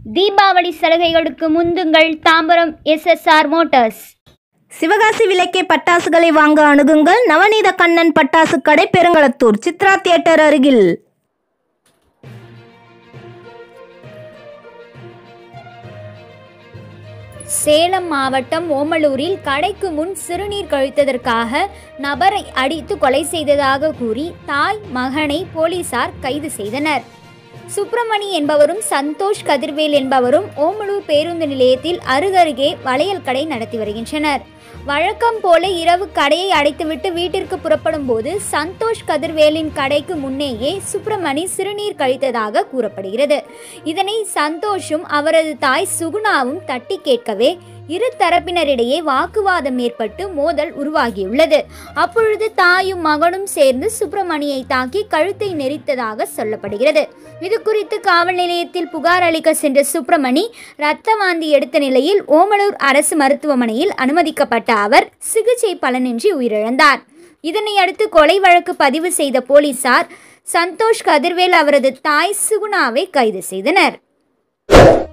தீபாவளி சலுகைகளுக்கு முந்துங்கள் Tambaram SSR motors Sivakasi விலைக்கே பட்டாசுகளை வாங்க அணுகுங்கள் நவநீத கண்ணன் பட்டாசு கடை பெருங்களத்தூர் சித்ரா தியேட்டர் அருகில் சேலம் மாவட்டம் ஓமலூரில் கடைக்கு முன் சிறுநீர் கழித்ததற்காக நபரை அடித்து கொலை செய்ததாக கூறி தாய் மகனை போலீசார் கைது செய்தனர் சுப்பிரமணி என்பவரும் சந்தோஷ் கதிர்வேல் என்பவரும் ஓமலூர் பேருந்து நிலையத்தில் அருகருகே வளையல் கடை நடத்தி வருகின்றனர் வழக்கம் போல இரவு கடையை அடைத்துவிட்டு வீட்டிற்கு புறப்படும் போது சந்தோஷ் கதிர்வேலின் கடைக்கு முன்னேயே சுப்பிரமணி சிறுநீர் கழித்ததாக கூறப்படுகிறது இதனை சந்தோஷும் அவரது தாய் சுகுணாவும் தட்டி கேட்கவே இரு தரப்பினரிடையே வாக்குவாதம் ஏற்பட்டு மோதல் உருவாகியுள்ளது அப்பொழுது தாயும் மகனும் சேர்ந்து சுப்பிரமணியை தாக்கி கழுத்தை நெரித்ததாக சொல்லப்படுகிறது இது குறித்து காவல் நிலையத்தில் புகார் அளிக்க சென்ற சுப்பிரமணி இரத்த வாந்தி எடுத்த நிலையில் ஓமலூர் அரசு மருத்துவமனையில் அனுமதிக்கப்பட்ட அவர் சிகிச்சை பலனின்றி உயிரிழந்தார் இதனை அடுத்து கொலை வழக்கு பதிவு செய்த போலீசார் சந்தோஷ் கதிர்வேல் அவரது தாய் சுகுணாவை கைது செய்தனர்